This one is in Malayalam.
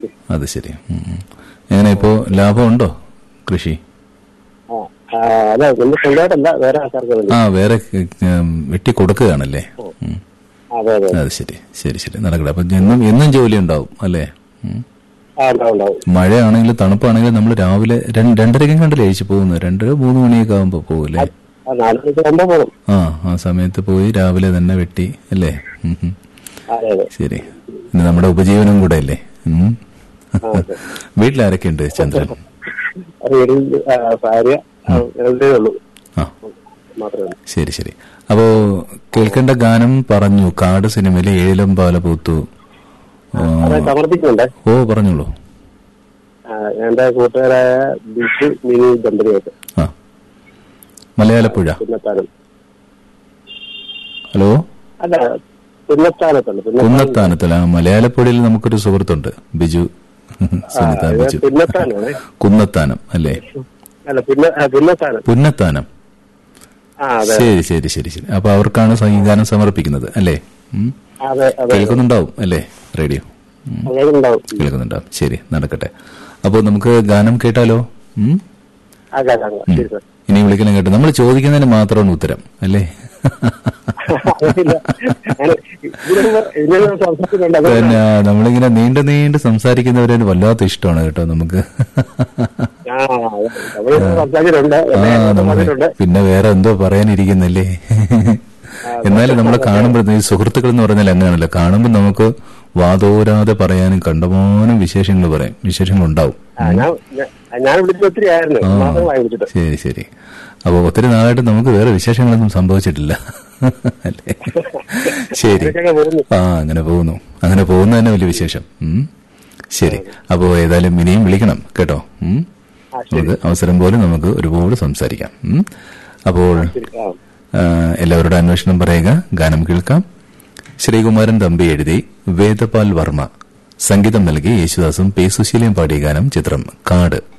അത് ശരി ഉം, ഉം. എങ്ങനെ ഇപ്പോ ലാഭമുണ്ടോ കൃഷി ആ, ആ, അല്ല നമ്മൾ സ്വന്തമായിട്ടല്ല വേറെ ആൾക്കാർക്ക് വേണ്ടി ആ വേറെ ഉം, വെട്ടി കൊടുക്കുകയാണല്ലേ ഉം. അതെ അതെ അത് ശരി ശരി ശരി നടക്കട്ടെ അപ്പൊ എന്നും എന്നും ജോലി ഉണ്ടാവും അല്ലേ ഉം. ആ ഉണ്ടാവും ഉണ്ടാവും മഴയാണെങ്കിലും തണുപ്പാണെങ്കിലും നമ്മൾ രാവിലെ രണ്ട് രണ്ടരയ്ക്കും കണ്ടല്ലേ അയച്ചു പോകുന്നത് രണ്ടര മൂന്ന് മണിയൊക്കെ ആകുമ്പോ പോകൂലേ ആ നാല് മണിക്ക് ആകുമ്പോ പോകണം ആ ആ സമയത്ത് പോയി രാവിലെ തന്നെ വെട്ടി അല്ലേ ഉം, ഉം. അതെ അതെ ശരി ഇത് നമ്മുടെ ഉപജീവനം കൂടെ അല്ലേ ഉം. ആ, അതെ. വീട്ടിലാരൊക്കെ ഉണ്ട് ചന്ദ്രൻ വീട്ടിൽ ആ, ഭാര്യ ആ, രണ്ടേ ഉള്ളൂ ആ മാത്രമേ ഉള്ളൂ ശരി ശരി അപ്പോ കേൾക്കേണ്ട ഗാനം പറഞ്ഞു കാട് സിനിമയിലെ ഏഴിലും പാല പൂത്തു ആ, അത് സമർപ്പിക്കുന്നുണ്ട് ഓ പറഞ്ഞോളൂ ആ, എന്റെ കൂട്ടുകാരായ ബിഷു മിനി ദമ്പതിയായിട്ട് ആ മലയാളപ്പുഴ പുന്നത്താനം ഹലോ അല്ല പുന്നത്താനത്തുണ്ട് പുന്നത്താനം കുന്നത്താനത്തല്ല ആ മലയാളപ്പുഴയിൽ നമുക്കൊരു സുഹൃത്തുണ്ട് ബിജു സുനിത ഇത് ബിജു പുന്നത്താനമാണേ കുന്നത്താനം അല്ലേ അല്ല പുന്ന ആ, പുന്നത്താനം പുന്നത്താനം ആ അതെ ശരി ശരി ശരി ശരി അപ്പൊ അവർക്കാണ് സംഗീതഗാനം സമർപ്പിക്കുന്നത് അല്ലേ ഉം. അതെ അതെ കേൾക്കുന്നുണ്ടാവും അല്ലേ റേഡിയോ ഉം. അങ്ങനെ ഉണ്ടാവും കേൾക്കുന്നുണ്ടാവും ശരി നടക്കട്ടെ അപ്പോൾ നമുക്ക് ഗാനം കേട്ടാലോ ഉം? ആ കേൾക്കാം ശരി സാർ ഇനി വിളിക്കണം കേട്ടോ നമ്മൾ ചോദിക്കുന്നതിന് മാത്രമാണ് ഉത്തരം അല്ലേ അറിയില്ല. ഞാൻ ഇതിനൊന്നും ഇതിനൊന്നും സംസാരിക്കുന്നുണ്ട് അത് പിന്നെ നമ്മളിങ്ങനെ നീണ്ടു നീണ്ട് സംസാരിക്കുന്നവരെ വല്ലാത്ത ഇഷ്ടമാണ് കേട്ടോ നമുക്ക് ആ നമ്മൾ സംസാരിച്ചിട്ടുണ്ട് ആ എല്ലാവരും നമ്മള് പറഞ്ഞിട്ടുണ്ട് പിന്നെ വേറെ എന്തോ പറയാനിരിക്കുന്നല്ലേ എന്നാലും നമ്മളെ കാണുമ്പോൾ ഈ സുഹൃത്തുക്കൾ എന്ന് പറഞ്ഞാൽ അങ്ങനെയാണല്ലോ കാണുമ്പോൾ നമുക്ക് വാതോരാതെ പറയാനും കണ്ടമാനം വിശേഷങ്ങൾ പറയാം വിശേഷങ്ങൾ ഉണ്ടാവും ആ, ഞാൻ ഞാൻ- ഞാൻ വിളിച്ചത് ഒത്തിരി ആയിരുന്നു ആ മാസമായി വിളിച്ചിട്ട് ശരി ശരി അപ്പൊ ഒത്തിരി നാളായിട്ട് നമുക്ക് വേറെ വിശേഷങ്ങളൊന്നും സംഭവിച്ചിട്ടില്ല അല്ലേ ശരി ഇതൊക്കെ പോകുന്നു ആ അങ്ങനെ പോകുന്നു അങ്ങനെ പോകുന്ന തന്നെ വലിയ വിശേഷം ഉം. ശരി അപ്പോ ഏതായാലും ഇനിയും വിളിക്കണം കേട്ടോ ഉം. ആ ശരി നമുക്ക് അവസരം പോലെ നമുക്ക് ഒരുപാട് സംസാരിക്കാം ഉം. അപ്പോൾ ശരി ആ ആ, എല്ലാവരുടെ അന്വേഷണം പറയുക ഗാനം കേൾക്കാം ശ്രീകുമാരൻ തമ്പി എഴുതി വേദപാൽ വർമ്മ സംഗീതം നൽകി യേശുദാസും പി സുശീലയും പാടിയ ഗാനം ചിത്രം കാട്